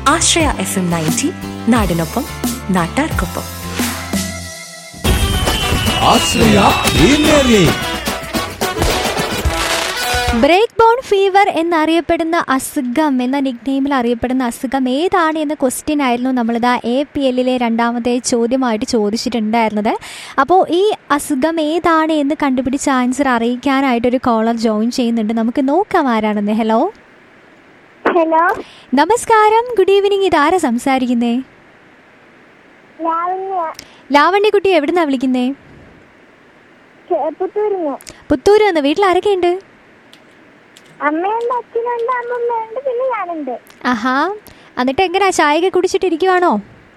ആശ്രയ F M ninety നാടിനൊപ്പം നാട്ടാർക്കൊപ്പം Ashraya premier league break bone fever എന്നറിയപ്പെടുന്ന അസുഖം എന്ന നിക്നെയിമിൽ അറിയപ്പെടുന്ന അസുഖം ഏതാണ് എന്ന ക്വസ്റ്റ്യൻ ആയിരുന്നു നമ്മളിതാ എ പി എല്ലിലെ രണ്ടാമത്തെ ചോദ്യമായിട്ട് ചോദിച്ചിട്ടുണ്ടായിരുന്നത് അപ്പോൾ ഈ അസുഖം ഏതാണ് എന്ന് കണ്ടുപിടിച്ച് ആൻസർ അറിയിക്കാനായിട്ട് ഒരു കോളർ ജോയിൻ ചെയ്യുന്നുണ്ട് നമുക്ക് നോക്കാം ആരാണെന്ന് ഹലോ ഹലോ നമസ്കാരം ഗുഡ് ഈവനിങ് ഇതാരാ സംസാരിക്കുന്നേ ലാവണ്യ ലാവണ്യക്കുട്ടി എവിടുന്നാ വിളിക്കുന്നേ പുത്തൂരിന്ന് പുത്തൂര് നിന്ന് വീട്ടിൽ ആരൊക്കെയുണ്ട് അമ്മയുണ്ട് അച്ഛനുണ്ട് അമ്മമ്മയുണ്ട് പിന്നെ ഞാനുണ്ട് ആഹാ എന്നിട്ട് എങ്ങനെയാ ചായയൊക്കെ കുടിച്ചിട്ടിരിക്കുവാണോ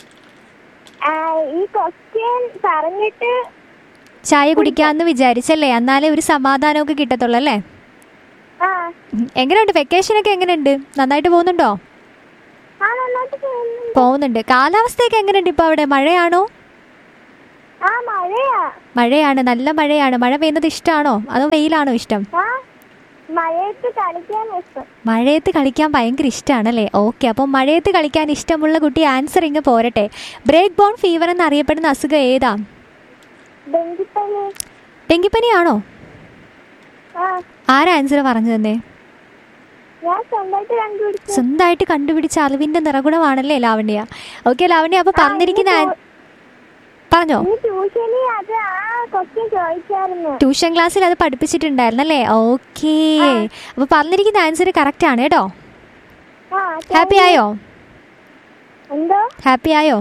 ആ, ഈ ക്വസ്റ്റ്യൻ പറഞ്ഞിട്ട് ചായ കുടിക്കാന്ന് വിചാരിച്ചല്ലേ എന്നാലേ ഒരു സമാധാനമൊക്കെ കിട്ടത്തുള്ളൂ അല്ലേ ആ ഉം. എങ്ങനെയുണ്ട് വെക്കേഷനൊക്കെ എങ്ങനെയുണ്ട് നന്നായിട്ട് പോകുന്നുണ്ടോ ആ നന്നായിട്ട് ചെയ്യുന്നുണ്ട് പോകുന്നുണ്ട് കാലാവസ്ഥയൊക്കെ എങ്ങനെയുണ്ട് ഇപ്പോൾ അവിടെ മഴയാണോ ആ മഴയാ മഴയാണ് നല്ല മഴയാണ് മഴ പെയ്യുന്നത് ഇഷ്ടമാണോ അതോ വെയിലാണോ ഇഷ്ടം ആ മഴയത്ത് കളിക്കാൻ ഇഷ്ടം മഴയത്ത് കളിക്കാൻ ഭയങ്കര ഇഷ്ടമാണല്ലേ ഓക്കെ അപ്പോൾ മഴയത്ത് കളിക്കാൻ ഇഷ്ടമുള്ള കുട്ടി ആൻസർ ഇങ്ങ് പോരട്ടെ ബ്രേക്ക് ബോൺ ഫീവർ എന്നറിയപ്പെടുന്ന അസുഖം ഏതാ ഡെങ്കിപ്പനി ഡെങ്കിപ്പനിയാണോ ആ ആരാ ആൻസർ പറഞ്ഞു തന്നെ ഞാൻ സ്വന്തമായിട്ട് കണ്ടുപിടിച്ചു സ്വന്തമായിട്ട് കണ്ടുപിടിച്ച അറിവിന്റെ നിറകുണമാണല്ലേ ലാവണ്യ ഓക്കെ ലാവണ്യ അപ്പൊ പറഞ്ഞിരിക്കുന്ന ആൻ- പറഞ്ഞോ ഈ ട്യൂഷനിൽ അത് ആ ക്വസ്റ്റ്യൻ ചോദിച്ചായിരുന്നു ട്യൂഷൻ ക്ലാസ്സിൽ അത് പഠിപ്പിച്ചിട്ടുണ്ടായിരുന്നല്ലേ ഓക്കെ അപ്പൊ പറഞ്ഞിരിക്കുന്ന ആൻസർ കറക്റ്റ് ആണ് കേട്ടോ ആ ഹാപ്പി ആയോ എന്തോ ഹാപ്പി ആയോ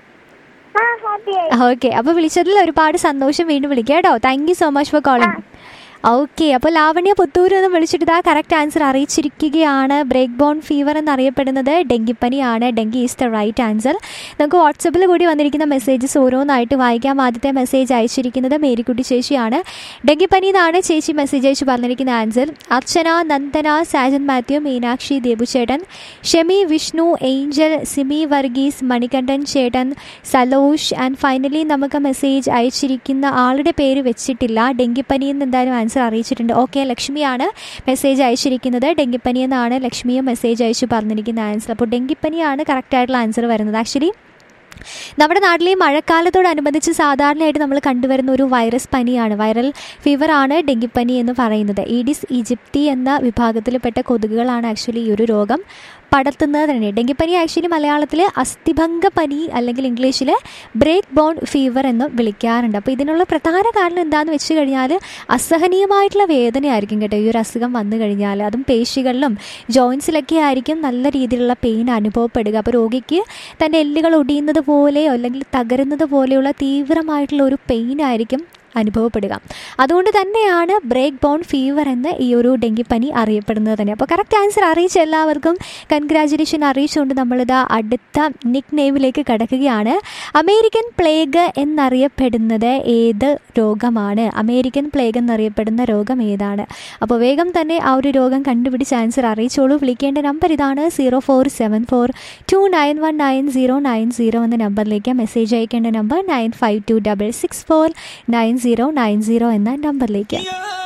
ആ ഹാപ്പി ആയി ഓക്കെ അപ്പോൾ വിളിച്ചതിൽ ഒരുപാട് സന്തോഷം വീണ്ടും വിളിക്കാം കേട്ടോ thank you so much for calling okay അപ്പോൾ ലാവണ്യ പുത്തൂർ എന്ന് വിളിച്ചിട്ട് ഇതാ കറക്റ്റ് ആൻസർ അറിയിച്ചിരിക്കുകയാണ് ബ്രേക്ക് ബോൺ ഫീവർ എന്നറിയപ്പെടുന്നത് ഡെങ്കിപ്പനിയാണ് dengue is the right answer നമുക്ക് വാട്സപ്പിൽ കൂടി വന്നിരിക്കുന്ന മെസ്സേജസ് ഓരോന്നായിട്ട് വായിക്കാം ആദ്യത്തെ മെസ്സേജ് അയച്ചിരിക്കുന്നത് മേരിക്കുട്ടി ചേച്ചിയാണ് ഡെങ്കിപ്പനി എന്നാണ് ചേച്ചി മെസ്സേജ് അയച്ച് പറഞ്ഞിരിക്കുന്ന ആൻസർ അർച്ചന നന്ദന സാജൻ മാത്യു മീനാക്ഷി ദേബുചേട്ടൻ ഷെമി വിഷ്ണു ഏഞ്ചൽ സിമി വർഗീസ് മണികണ്ഠൻ ചേട്ടൻ സലോഷ് ആൻഡ് ഫൈനലി നമുക്ക് മെസ്സേജ് അയച്ചിരിക്കുന്ന ആളുടെ പേര് വെച്ചിട്ടില്ല ഡെങ്കിപ്പനി എന്ന് എന്തായാലും ആൻസർ അറിയിച്ചിട്ടുണ്ട് ഓക്കെ ലക്ഷ്മിയാണ് മെസ്സേജ് അയച്ചിരിക്കുന്നത് ഡെങ്കിപ്പനി എന്നാണ് ലക്ഷ്മിയും മെസ്സേജ് അയച്ചു പറഞ്ഞിരിക്കുന്ന ആൻസർ അപ്പോൾ ഡെങ്കിപ്പനിയാണ് കറക്റ്റായിട്ടുള്ള ആൻസർ വരുന്നത് ആക്ച്വലി നമ്മുടെ നാട്ടിൽ ഈ മഴക്കാലത്തോടനുബന്ധിച്ച് സാധാരണയായിട്ട് നമ്മൾ കണ്ടുവരുന്ന ഒരു വൈറസ് പനിയാണ് വൈറൽ ഫീവർ ആണ് ഡെങ്കിപ്പനി എന്ന് പറയുന്നത് ഈഡിസ് ഈജിപ്തി എന്ന വിഭാഗത്തിൽപ്പെട്ട കൊതുകുകളാണ് ആക്ച്വലി ഈ ഒരു രോഗം പടർത്തുന്നത് തന്നെ ഡെങ്കിപ്പനി ആക്ച്വലി മലയാളത്തിൽ അസ്ഥിഭംഗ പനി അല്ലെങ്കിൽ ഇംഗ്ലീഷിൽ ബ്രേക്ക് ബോൺ ഫീവർ എന്ന് വിളിക്കാറുണ്ട് അപ്പോൾ ഇതിനുള്ള പ്രധാന കാരണം എന്താണെന്ന് വെച്ച് കഴിഞ്ഞാൽ അസഹനീയമായിട്ടുള്ള വേദനയായിരിക്കും കേട്ടോ ഈ ഒരു അസുഖം വന്നു കഴിഞ്ഞാൽ അതും പേശികളിലും ജോയിൻസിലൊക്കെ ആയിരിക്കും നല്ല രീതിയിലുള്ള പെയിൻ അനുഭവപ്പെടുക അപ്പോൾ രോഗിക്ക് തൻ്റെ എല്ലുകൾ ഒടിയുന്നത് പോലെയോ അല്ലെങ്കിൽ തകരുന്നത് പോലെയുള്ള തീവ്രമായിട്ടുള്ള ഒരു പെയിൻ ആയിരിക്കും അനുഭവപ്പെടുക അതുകൊണ്ട് തന്നെയാണ് ബ്രേക്ക് ബോൺ ഫീവർ എന്ന് ഈ ഒരു ഡെങ്കിപ്പനി അറിയപ്പെടുന്നത് തന്നെ അപ്പോൾ കറക്റ്റ് ആൻസർ അറിയിച്ച എല്ലാവർക്കും കൺഗ്രാജുലേഷൻ അറിയിച്ചുകൊണ്ട് നമ്മളിതാ അടുത്ത നിക് നെയിമിലേക്ക് കടക്കുകയാണ് അമേരിക്കൻ പ്ലേഗ് എന്നറിയപ്പെടുന്നത് ഏത് രോഗമാണ് അമേരിക്കൻ പ്ലേഗ് എന്നറിയപ്പെടുന്ന രോഗം ഏതാണ് അപ്പോൾ വേഗം തന്നെ ആ ഒരു രോഗം കണ്ടുപിടിച്ച് ആൻസർ അറിയിച്ചോളൂ വിളിക്കേണ്ട നമ്പർ ഇതാണ് zero four seven four two nine one nine zero nine zero എന്ന നമ്പറിലേക്ക് മെസ്സേജ് അയക്കേണ്ട number nine five two double six four nine zero nine zero എന്ന നമ്പറിലേക്ക്